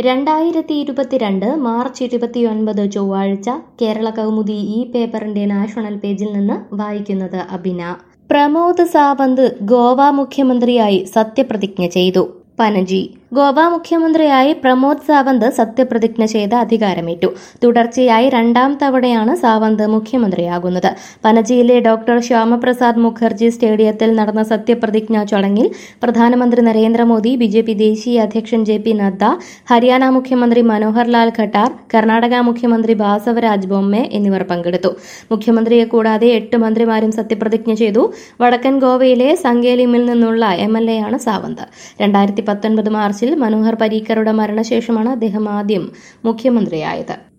രണ്ടായിരത്തി ഇരുപത്തിരണ്ട് മാർച്ച് ഇരുപത്തിയൊൻപത് ചൊവ്വാഴ്ച കേരള കൗമുദി ഈ പേപ്പറിന്റെ നാഷണൽ പേജിൽ നിന്ന് വായിക്കുന്നത് അബിന പ്രമോദ് സാവന്ത് ഗോവ മുഖ്യമന്ത്രിയായി സത്യപ്രതിജ്ഞ ചെയ്തു പനജി ഗോവ മുഖ്യമന്ത്രിയായി പ്രമോദ് സാവന്ത് സത്യപ്രതിജ്ഞ ചെയ്ത് അധികാരമേറ്റു തുടർച്ചയായി രണ്ടാം തവണയാണ് സാവന്ത് മുഖ്യമന്ത്രിയാകുന്നത് പനജിയിലെ ഡോക്ടർ ശ്യാമപ്രസാദ് മുഖർജി സ്റ്റേഡിയത്തിൽ നടന്ന സത്യപ്രതിജ്ഞാ ചടങ്ങിൽ പ്രധാനമന്ത്രി നരേന്ദ്രമോദി ബി ജെ പി ദേശീയ അധ്യക്ഷൻ ജെ പി നദ്ദ ഹരിയാന മുഖ്യമന്ത്രി മനോഹർ ലാൽ ഖട്ടാർ കർണാടക മുഖ്യമന്ത്രി ബാസവരാജ് ബൊമ്മെ എന്നിവർ പങ്കെടുത്തു മുഖ്യമന്ത്രിയെ കൂടാതെ എട്ട് മന്ത്രിമാരും സത്യപ്രതിജ്ഞ ചെയ്തു വടക്കൻ ഗോവയിലെ സങ്കേലിമിൽ നിന്നുള്ള എം എൽ എ ആണ് സാവന്ത് രണ്ടായിരത്തി പത്തൊൻപത് മാർച്ചിൽ മനോഹർ പരീക്കറുടെ മരണശേഷമാണ് അദ്ദേഹം ആദ്യം മുഖ്യമന്ത്രിയായത്